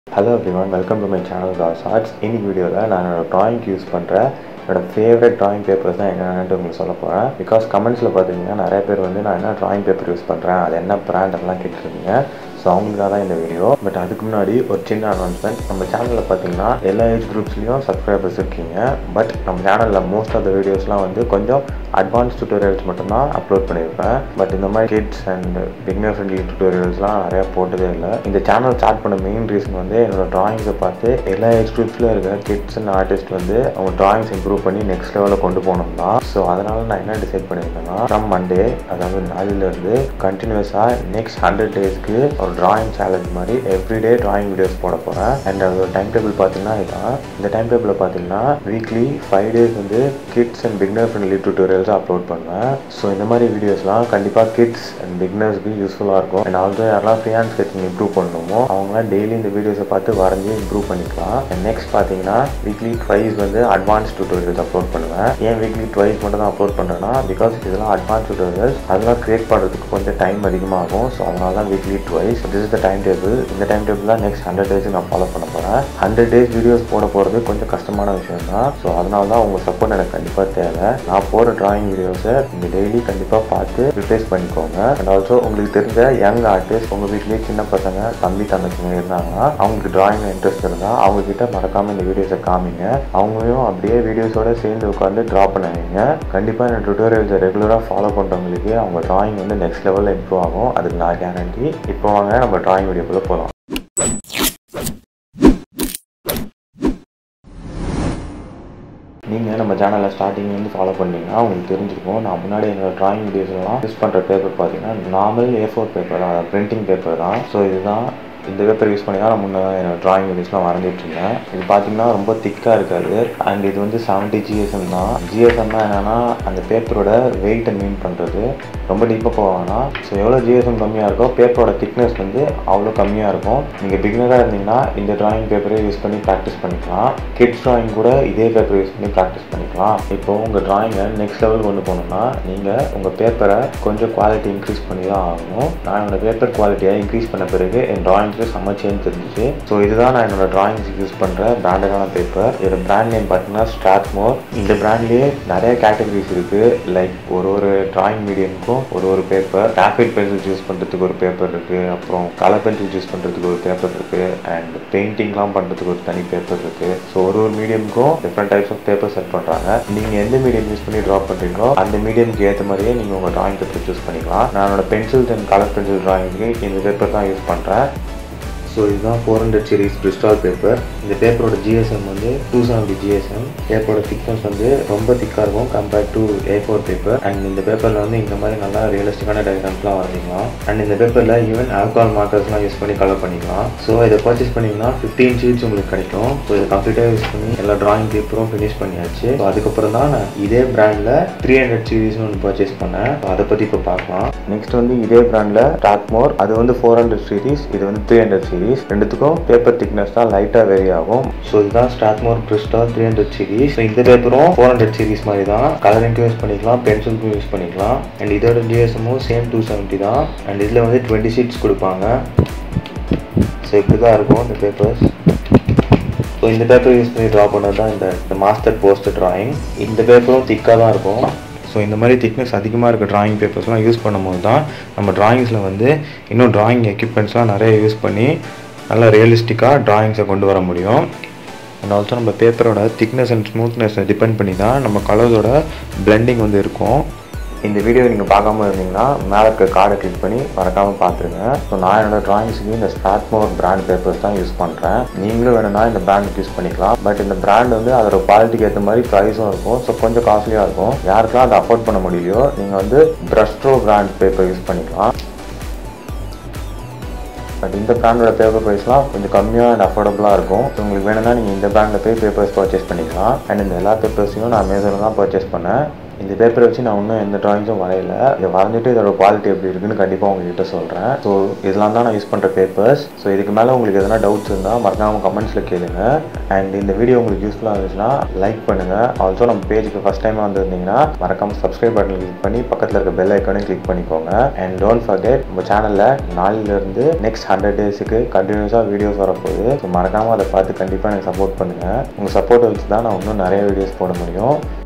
hello everyone welcome to my channel Ras arts இன்னைக்கு வீடியோவில் நான் என்னோட ட்ராயிங்க்கு யூஸ் பண்ணுற என்னோட ஃபேவரட் ட்ராயிங் பேப்பர்ஸ் தான் என்னென்னு உங்களுக்கு சொல்ல போகிறேன் பிகாஸ் கமெண்ட்ஸில் பார்த்தீங்கன்னா நிறைய பேர் வந்து நான் என்ன ட்ராயிங் பேப்பர் யூஸ் பண்ணுறேன் அது என்ன பிராண்ட் எல்லாம் கேட்டுருக்கீங்க ஸோ அவங்களுக்காக தான் இந்த வீடியோ பட் அதுக்கு முன்னாடி ஒரு சின்ன அனௌன்ஸ்மெண்ட் நம்ம சேனலில் பார்த்தீங்கன்னா எல்லா ஏஜ் குரூப்ஸ்லேயும் சப்ஸ்கிரைபர்ஸ் இருக்கீங்க பட் நம்ம சேனலில் மோஸ்ட் ஆஃப் த வீடியோஸ்லாம் வந்து கொஞ்சம் அட்வான்ஸ் டியூட்டோரியல்ஸ் மட்டும்தான் அப்லோட் பண்ணியிருப்பேன் பட் இந்த மாதிரி கிட்ஸ் அண்ட் பிகினர் ஃப்ரெண்ட்லி டியூட்டோரியல்ஸ்லாம் நிறையா போட்டதே இல்லை இந்த சேனல் ஸ்டார்ட் பண்ண மெயின் ரீசன் வந்து என்னோட ட்ராயிங்ஸை பார்த்து எல்லா ஏஜ் குரூப்ஸில் இருக்க கிட்ஸ் அண்ட் ஆர்டிஸ்ட் வந்து அவங்க ட்ராயிங்ஸ் இம்ப்ரூவ் பண்ணி நெக்ஸ்ட் லெவலில் கொண்டு போகணும் தான் ஸோ அதனால் நான் என்ன டிசைட் பண்ணியிருக்கேன்னா ஃப்ரம் மண்டே அதாவது நாளிலேருந்து கண்டினியூஸாக நெக்ஸ்ட் ஹண்ட்ரட் டேஸ்க்கு ஒரு ட்ராயிங் சேலஞ்ச் மாதிரி எவ்ரிடே ட்ராயிங் வீடியோஸ் போட போகிறேன் அண்ட் அதோட டைம் டேபிள் பார்த்தீங்கன்னா இதான் இந்த டைம் டேபிளில் பார்த்தீங்கன்னா வீக்லி ஃபைவ் டேஸ் வந்து kids and beginner friendly tutorials upload பண்ணுவேன் ஸோ இந்த மாதிரி வீடியோஸ்லாம் கண்டிப்பாக கிட்ஸ் அண்ட் பிகினர்ஸ்க்கு யூஸ்ஃபுல்லாக இருக்கும் அண்ட் ஆல்சோ யாரெல்லாம் ஃப்ரீ ஹேண்ட் ஸ்கெச்சிங் இம்ப்ரூவ் பண்ணணுமோ அவங்களாம் டெய்லி இந்த வீடியோஸை பார்த்து வரைஞ்சி இம்ப்ரூவ் பண்ணிக்கலாம் அண்ட் நெக்ஸ்ட் பார்த்தீங்கன்னா வீக்லி ட்வைஸ் வந்து அட்வான்ஸ் டியூட்டோரியல்ஸ் அப்லோட் பண்ணுவேன் ஏன் வீக்லி ட்வைஸ் மட்டும் தான் அப்லோட் பண்ணுறேன்னா பிகாஸ் இதெல்லாம் அட்வான்ஸ் டியூட்டோரியல்ஸ் அதெல்லாம் கிரியேட் பண்ணுறதுக்கு கொஞ்சம் டைம் அதிகமாகும் ஸோ அதனால தான் weekly twice this is the time table இந்த டைம் டேபிள் தான் நெக்ஸ்ட் ஹண்ட்ரட் டேஸ் நான் ஃபாலோ பண்ண போகிறேன் ஹண்ட்ரட் டேஸ் வீடியோஸ் போட போகிறது கொஞ்சம் கஷ்டமான விஷயம் தான் ஸோ அதனால தான் உங்கள் சப்போர்ட் எனக்கு கண்டிப்பாக தேவை நான் போகிற ட்ராயிங் வீடியோஸை நீங்கள் டெய்லி கண்டிப்பாக பார்த்து ரிப்ளேஸ் பண்ணிக்கோங்க அண்ட் ஆல்சோ உங்களுக்கு தெரிஞ்ச யங் ஆர்டிஸ்ட் உங்கள் வீட்லேயே சின்ன பசங்க தம்பி தங்கச்சிங்க இருந்தாங்கன்னா அவங்களுக்கு ட்ராயிங் இன்ட்ரெஸ்ட் இருந்தால் அவங்க கிட்ட மறக்காமல் இந்த வீடியோஸை காமிங்க அவங்களையும் அப்படியே வீடியோஸோட சேர்ந்து உட்காந்து ட்ரா பண்ணுவீங்க கண்டிப்பாக இந்த டுட்டோரியல்ஸை ரெகுலராக ஃபாலோ பண்ணுறவங்களுக்கு அவங்க ட்ராயிங் வந்து நெக்ஸ்ட் லெவலில் இம்ப்ரூவ் ஆகும் அதுக்கு நான் கேரண்டி இப்போ வாங்க நம்ம ட்ராயிங் வீடியோக்குள்ளே போகலாம் நீங்கள் நம்ம சேனலில் ஸ்டார்டிங்லேருந்து ஃபாலோ பண்ணீங்கன்னா உங்களுக்கு தெரிஞ்சிருக்கும் நான் முன்னாடி என்னோட ட்ராயிங் வீடியோஸ்லாம் யூஸ் பண்ணுற பேப்பர் பார்த்தீங்கன்னா நார்மல் ஏ ஃபோர் பேப்பர் தான் பிரிண்டிங் பேப்பர் தான் ஸோ இதுதான் இந்த பேப்பர் யூஸ் பண்ணி தான் நான் முன்னே என்னோட ட்ராயிங் வீடியோஸ்லாம் வரைஞ்சிட்டு இருந்தேன் இது பார்த்தீங்கன்னா ரொம்ப திக்காக இருக்காது அண்ட் இது வந்து செவன்ட்டி ஜிஎஸ்எம் தான் ஜிஎஸ்எம்னா என்னென்னா அந்த பேப்பரோட வெயிட்டை மீன் பண்ணுறது ரொம்ப டீப்பாக போவாங்கன்னா ஸோ எவ்வளோ ஜிஎஸ்எம் கம்மியாக இருக்கோ பேப்பரோட திக்னஸ் வந்து அவ்வளோ கம்மியாக இருக்கும் நீங்கள் பிகினராக இருந்தீங்கன்னா இந்த ட்ராயிங் பேப்பரே யூஸ் பண்ணி ப்ராக்டிஸ் பண்ணிக்கலாம் கிட்ஸ் ட்ராயிங் கூட இதே பேப்பர் யூஸ் பண்ணி ப்ராக்டிஸ் பண்ணிக்கலாம் இப்போ உங்கள் ட்ராயிங்கை நெக்ஸ்ட் லெவல் கொண்டு போகணும்னா நீங்கள் உங்கள் பேப்பரை கொஞ்சம் குவாலிட்டி இன்க்ரீஸ் பண்ணி தான் ஆகணும் நான் என்னோட பேப்பர் குவாலிட்டியை இன்க்ரீஸ் பண்ண பிறகு என் ட்ராயிங்ஸு செம்ம சேஞ்ச் தெரிஞ்சிச்சு ஸோ இதுதான் நான் என்னோட ட்ராயிங்ஸுக்கு யூஸ் பண்ணுற பிராண்டடான பேப்பர் இதோட பிராண்ட் நேம் பார்த்தீங்கன்னா ஸ்டாட்மோர் இந்த பிராண்ட்லேயே நிறைய கேட்டகரிஸ் இருக்குது லைக் ஒரு ஒரு ட்ராயிங் மீடியமுக்கும் ஒரு ஒரு பேப்பர் கிராஃபைட் பென்சில்ஸ் யூஸ் பண்ணுறதுக்கு ஒரு பேப்பர் இருக்குது அப்புறம் கலர் பென்சில்ஸ் யூஸ் பண்ணுறதுக்கு ஒரு பேப்பர் இருக்குது அண்ட் பெயிண்டிங்லாம் பண்ணுறதுக்கு ஒரு தனி பேப்பர் இருக்குது ஸோ ஒரு ஒரு மீடியமுக்கும் different types of paper set பண்ணுறாங்க நீங்கள் எந்த மீடியம் யூஸ் பண்ணி ட்ரா பண்ணுறீங்களோ அந்த மீடியமுக்கு ஏற்ற மாதிரியே நீங்கள் உங்கள் ட்ராயிங் பேப்பர் சூஸ் பண்ணிக்கலாம் நான் என்னோட பென்சில்ஸ் அண்ட் கலர் பென்சில் ட்ராயிங்க்கு இந்த பேப்பர் தான் யூஸ் பண்ணுறேன் ஸோ இதுதான் four hundred series Bristol paper இந்த பேப்பரோட ஜிஎஸ்எம் வந்து டூ செவன்டி ஜிஎஸ்எம் பேப்பரோட திக்னஸ் வந்து ரொம்ப திக்காக இருக்கும் compared to A four paper and இந்த பேப்பரில் வந்து இந்த மாதிரி நல்லா ரியலிஸ்டிக்கான டயக்ராம்ஸ்லாம் வரைஞ்சிக்கலாம் அண்ட் இந்த பேப்பரில் ஈவன் ஆல்கால் மார்க்கர்ஸ்லாம் யூஸ் பண்ணி கலர் பண்ணிக்கலாம் ஸோ இதை பர்ச்சேஸ் பண்ணிங்கன்னா ஃபிஃப்டீன் ஷீட்ஸ் உங்களுக்கு கிடைக்கும் ஸோ இதை கம்ப்ளீட்டாக யூஸ் பண்ணி எல்லா ட்ராயிங் பேப்பரும் ஃபினிஷ் பண்ணியாச்சு ஸோ அதுக்கப்புறம் தான் நான் இதே பிராண்டில் த்ரீ ஹண்ட்ரட் சீரிஸ்னு ஒன்று பர்ச்சேஸ் பண்ணேன் ஸோ அதை பற்றி இப்போ பார்க்கலாம் நெக்ஸ்ட் வந்து இதே பிராண்டில் டாக்மோர் அது வந்து ஃபோர் ஹண்ட்ரட் சீரிஸ் இது வந்து த்ரீ ஹண்ட்ரட் சீரிஸ் சீரீஸ் ரெண்டுத்துக்கும் பேப்பர் திக்னஸ் தான் லைட்டாக வேரி ஆகும் ஸோ இதுதான் ஸ்டாட்மோர் கிறிஸ்டா த்ரீ ஹண்ட்ரட் சீரிஸ் ஸோ இந்த பேப்பரும் ஃபோர் ஹண்ட்ரட் சீரிஸ் மாதிரி தான் கலரிங்க்கும் யூஸ் பண்ணிக்கலாம் பென்சிலுக்கும் யூஸ் பண்ணிக்கலாம் அண்ட் இதோட ஜிஎஸ்எம்மும் சேம் டூ செவன்ட்டி தான் அண்ட் இதில் வந்து டுவெண்ட்டி சீட்ஸ் கொடுப்பாங்க ஸோ இப்படி தான் இருக்கும் இந்த பேப்பர்ஸ் ஸோ இந்த பேப்பர் யூஸ் பண்ணி ட்ரா பண்ணது தான் இந்த மாஸ்டர் போஸ்டர் ட்ராயிங் இந்த பேப்பரும் திக்காக தான் இருக்கும் ஸோ இந்த மாதிரி திக்னஸ் அதிகமாக இருக்க ட்ராயிங் பேப்பர்ஸ்லாம் யூஸ் பண்ணும்போது தான் நம்ம ட்ராயிங்ஸில் வந்து இன்னும் ட்ராயிங் எக்யூப்மெண்ட்ஸ்லாம் நிறைய யூஸ் பண்ணி நல்லா ரியலிஸ்டிக்காக ட்ராயிங்ஸை கொண்டு வர முடியும் அண்ட் ஆல்சோ நம்ம பேப்பரோட திக்னஸ் அண்ட் ஸ்மூத்னஸை டிபெண்ட் பண்ணி தான் நம்ம கலர்ஸோட பிளெண்டிங் வந்து இருக்கும் இந்த வீடியோ நீங்கள் பார்க்காம இருந்தீங்கன்னா மேலே இருக்க கார்டை கிளிக் பண்ணி மறக்காமல் பார்த்துருங்க ஸோ நான் என்னோடய ட்ராயிங்ஸுக்கு இந்த ஸ்டாட்மோர் பிராண்ட் பேப்பர்ஸ் தான் யூஸ் பண்ணுறேன் நீங்களும் வேணும்னா இந்த பிராண்ட் யூஸ் பண்ணிக்கலாம் பட் இந்த பிராண்ட் வந்து அதோட குவாலிட்டிக்கு ஏற்ற மாதிரி ப்ரைஸும் இருக்கும் ஸோ கொஞ்சம் காஸ்ட்லியாக இருக்கும் யாருக்கெல்லாம் அதை அஃபோர்ட் பண்ண முடியலையோ நீங்கள் வந்து ப்ரஷ்ட்ரோ பிராண்ட் பேப்பர் யூஸ் பண்ணிக்கலாம் பட் இந்த பிராண்டோட பேப்பர் ப்ரைஸ்லாம் கொஞ்சம் கம்மியாக அண்ட் அஃபோர்டபுளாக இருக்கும் ஸோ உங்களுக்கு வேணும்னா நீங்கள் இந்த பிராண்டில் போய் பேப்பர்ஸ் பர்ச்சேஸ் பண்ணிக்கலாம் அண்ட் இந்த எல்லா பேப்பர்ஸையும் நான் அமேசானில் தான் பர்ச்சேஸ் பண்ணேன் இந்த பேப்பரை வச்சு நான் இன்னும் எந்த ட்ராயிங்ஸும் வரையல இதை வரைஞ்சிட்டு இதோட குவாலிட்டி எப்படி இருக்குன்னு கண்டிப்பாக உங்ககிட்ட சொல்கிறேன் ஸோ இதெல்லாம் தான் நான் யூஸ் பண்ணுற பேப்பர்ஸ் ஸோ இதுக்கு மேலே உங்களுக்கு எதனா டவுட்ஸ் இருந்தால் மறக்காமல் கமெண்ட்ஸில் கேளுங்க அண்ட் இந்த வீடியோ உங்களுக்கு யூஸ்ஃபுல்லாக இருந்துச்சுன்னா லைக் பண்ணுங்கள் ஆல்சோ நம்ம பேஜுக்கு ஃபஸ்ட் டைமாக வந்திருந்தீங்கன்னா மறக்காமல் சப்ஸ்கிரைப் பட்டன் கிளிக் பண்ணி பக்கத்தில் இருக்க பெல் ஐக்கானையும் கிளிக் பண்ணிக்கோங்க அண்ட் டோன்ட் ஃபர்கெட் நம்ம சேனலில் நாளிலிருந்து நெக்ஸ்ட் ஹண்ட்ரட் டேஸுக்கு கண்டினியூஸாக வீடியோஸ் வரப்போகுது ஸோ மறக்காமல் அதை பார்த்து கண்டிப்பாக எனக்கு சப்போர்ட் பண்ணுங்கள் உங்கள் சப்போர்ட் வச்சு தான் நான் இன்னும் நிறைய வீடியோஸ் போட முடியும்